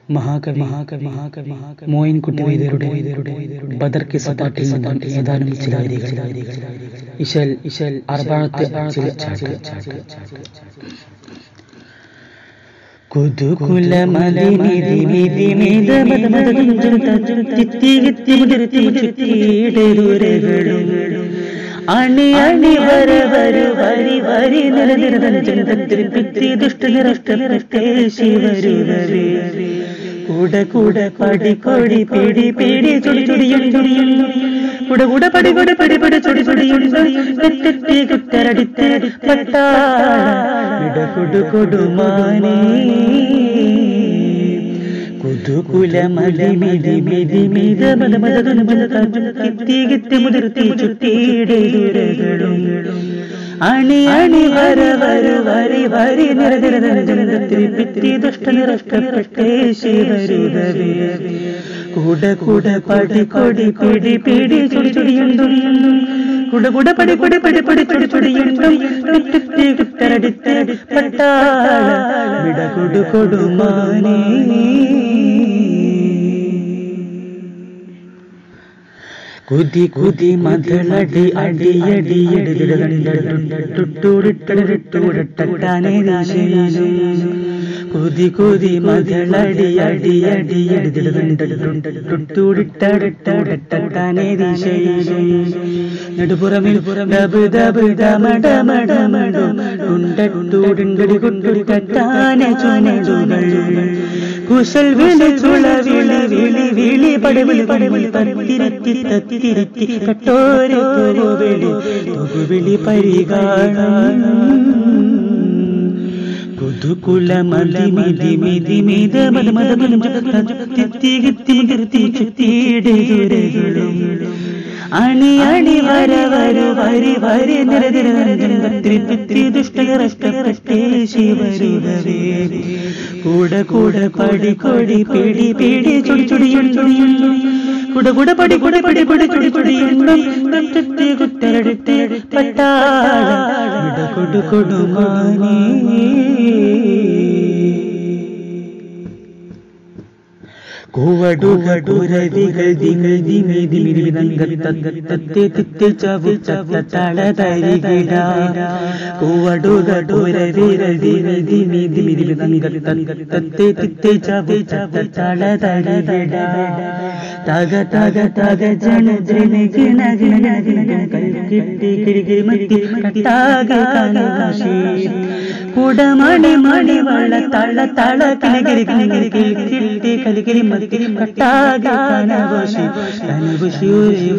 മഹാകവി മഹാകവി മഹാകവി മഹാകവി മോയിൻകുട്ടി വൈദ്യരുടെ ബദർ കിസ പാട്ടിൽ നിന്നും ഏതാനും ചില വരികൾ ഇശൽ ഇശൽ അർബാഴത്തെ ചില ചാട്ട് കുതുകുല മലിനിധി വിധി മീത മത മത കുഞ്ചും തച്ചും തിത്തി കിത്തി മുതിർത്തി ചുറ്റിയിടരുരകളും അണി അണി വര വര വരി വരി നിര നിര തഞ്ചം തത്തിൽ പിത്തി ദുഷ്ട നിരഷ്ട നിരഷ്ടേശി വരുവരേ കൂട കൂട പടി കൊടി പിടി പിടി ചുടി ചുടിയും ചുടിയും കുട കുട പടി കൊടി പടി പടി ചുടി ചുടിയും തെറ്റി കുത്തരടിത്തരടി പട്ടാട കുടു കൊടുമാനേ കുതുകുല മലി മിതി മിതി മിത മത മത തുഞ്ചും തഞ്ചും കിത്തി കിത്തി മുതിർത്തി ചുറ്റിയിടുരകളും അണി അണി വര വര വരി വരി നിര നിര നിരഞ്ജനത്തിൽ പിത്തി ദുഷ്ട നിരഷ്ടേശി വരുതവേ കൂട കൂട പടി കൊടി പിടി പിടി ചുടി ചുടിയുണ്ടും കുട കുട പടി കൊടി പടി പടി ചുടി ചുടിയുണ്ടും കുത്തി കുത്തരടിത്തരടി പട്ടാള വിട കൊടു കൊടുമാനേ കുതി കുതി മധളടി അടിയടി കുതി കുതി മധളടി അടിയടി നെടുപുറമിൽ ദബ് ദബ് ദമട മട മടും ഉണ്ടൂടുണ്ടടി കൊണ്ടുടി കട്ടാന ചുനടുകൾ കുശൽ വിളി ചുള വിളി വിളി വിളി പടവിളി പടവിളി തത്തിരത്തി തത്തിരത്തി കട്ടോരോ വിളി തൊകുവിളി പരിഗാണം കുതുകുല മലി മിതി മിതി മിത മത മത തിത്തി കിത്തി മുതിർത്തി ചുറ്റിയിടും അണി അണി വര വര വരി വരി നിര നിര നിരഞ്ജനത്തിൽ പിത്തി ദുഷ്ടകരഷ്ടേശി വരുവരേ കൂട കൂട പടി കൊടി പിടി പിടി ചുടി ചുടിയും ചുടിയും കുട കുട പടി കുട പടി കുടി ചുടി ചുടിയുണ്ടും തെറ്റി കുത്തരടുത്ത് പട്ടാള വിട കൊടു കൊടുമാനേ കൂവടുകടുരവികൾ ദിങ്ങൾ ദിങ്ങി ദിമിരി വിതങ്കത്തത്തെ തിത്തി ചവു ചത്തള തരികിട കൂവടുകടുരവികൾ ദിങ്ങൾ ദിമി ദിമിരി വിതങ്കത്തത്തെ തിത്തി ചവു ചത്തള തരികിട തക തക തക ജന ജന ഗിണ ഗിണ ഗിണ കിട്ടി കിരികിരി മത്തി കട്ടാക കലാശി കുടമണി മണി വള തള തള കിണകിരി കിണകിരി കിട്ടി കലികിരി മത്തി കട്ടാക കനവശി കനവശി ഒരു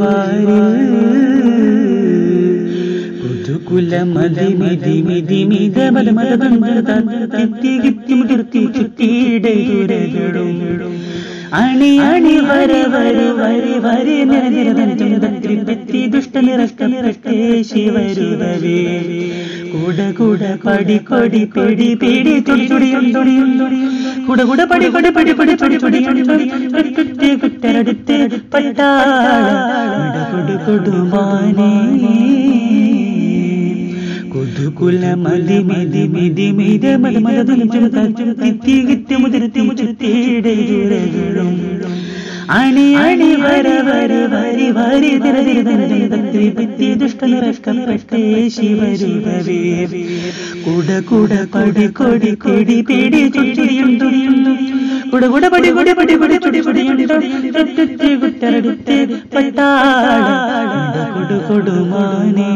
കുതുകുല മതി മിതി മിതി മിത മത മത തിത്തി കിത്തി മുതിർത്തി ചുറ്റിയിടും അണി അണി വര വര വരി വരി നിര നിര നിരഞ്ജനത്തിൽ പെത്തി ദുഷ്ട നിരഷ്ട നിരഷ്ടേശി വരുവവേ കൂട കൂട പടി കൊടി പിടി പിടി ചുടി ചുടിയും ചുടിയും കുട കുട പടി കൊടി പടി പടി ചുടി ചുടിയും കുട്ടി കുട്ടരടുത്ത് പട്ടാള കൊടു കൊടുമാനേ കുതുകുല മലി മിതി മിതി മിത മത മത തുഞ്ചും തച്ചും തിത്തി കിത്തി മുതിർത്തി മുതിർത്തിയിടും അണി അണി വര വര വരി വരി തിര തിര തിര തിര തത്രി പിത്തി ദുഷ്ട നിരഷ്ട നിരഷ്ടേശി വരുവവേ കുട കുട കൊടി കൊടി കൊടി പിടി ചുടിയും തുടിയും കുട കുട പടി കൊടി പടി കൊടി ചുടി ചുടിയും തൊട്ടി കുട്ടരടുത്ത് പട്ടാള കൊടു കൊടുമാനേ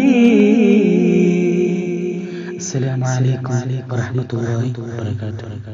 السلام عليكم ورحمة الله وبركاته